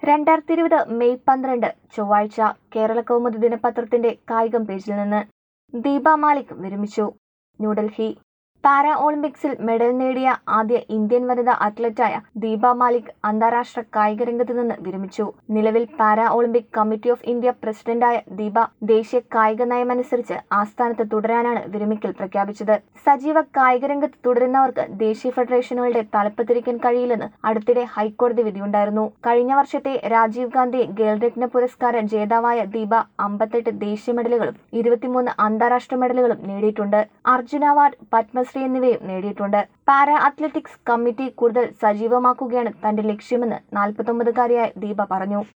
രണ്ടായിരത്തി ഇരുപത് മെയ് പന്ത്രണ്ട് ചൊവ്വാഴ്ച കേരള കൗമുദി ദിനപത്രത്തിന്റെ കായികം പേജിൽ നിന്ന് ദീപ മാലിക് വിരമിച്ചു ന്യൂഡൽഹി പാരാ ഒളിമ്പിക്സിൽ മെഡൽ നേടിയ ആദ്യ ഇന്ത്യൻ വനിതാ അത്ലറ്റായ ദീപ മാലിക് അന്താരാഷ്ട്ര കായിക രംഗത്ത് നിന്ന് വിരമിച്ചു നിലവിൽ para olympic committee of India പ്രസിഡന്റായ ദീപ ദേശീയ കായിക നയമനുസരിച്ച് ആസ്ഥാനത്ത് തുടരാനാണ് വിരമിക്കൽ പ്രഖ്യാപിച്ചത് സജീവ കായിക രംഗത്ത് തുടരുന്നവർക്ക് ദേശീയ ഫെഡറേഷനുകളുടെ തലപ്പത്തിരിക്കാൻ കഴിയില്ലെന്ന് അടുത്തിടെ ഹൈക്കോടതി വിധിയുണ്ടായിരുന്നു കഴിഞ്ഞ വർഷത്തെ രാജീവ് ഗാന്ധി ഖേൽരത്ന പുരസ്കാര ജേതാവായ ദീപ അമ്പത്തെട്ട് ദേശീയ മെഡലുകളും ഇരുപത്തിമൂന്ന് അന്താരാഷ്ട്ര മെഡലുകളും നേടിയിട്ടുണ്ട് അർജുന അവാർഡ് പത്മശ്രീ എന്നിവയും നേടിയിട്ടുണ്ട് പാരാ അത്ലറ്റിക്സ് കമ്മിറ്റി കൂടുതൽ സജീവമാക്കുകയാണ് തന്റെ ലക്ഷ്യമെന്ന് നാൽപ്പത്തൊമ്പതുകാരിയായ ദീപ പറഞ്ഞു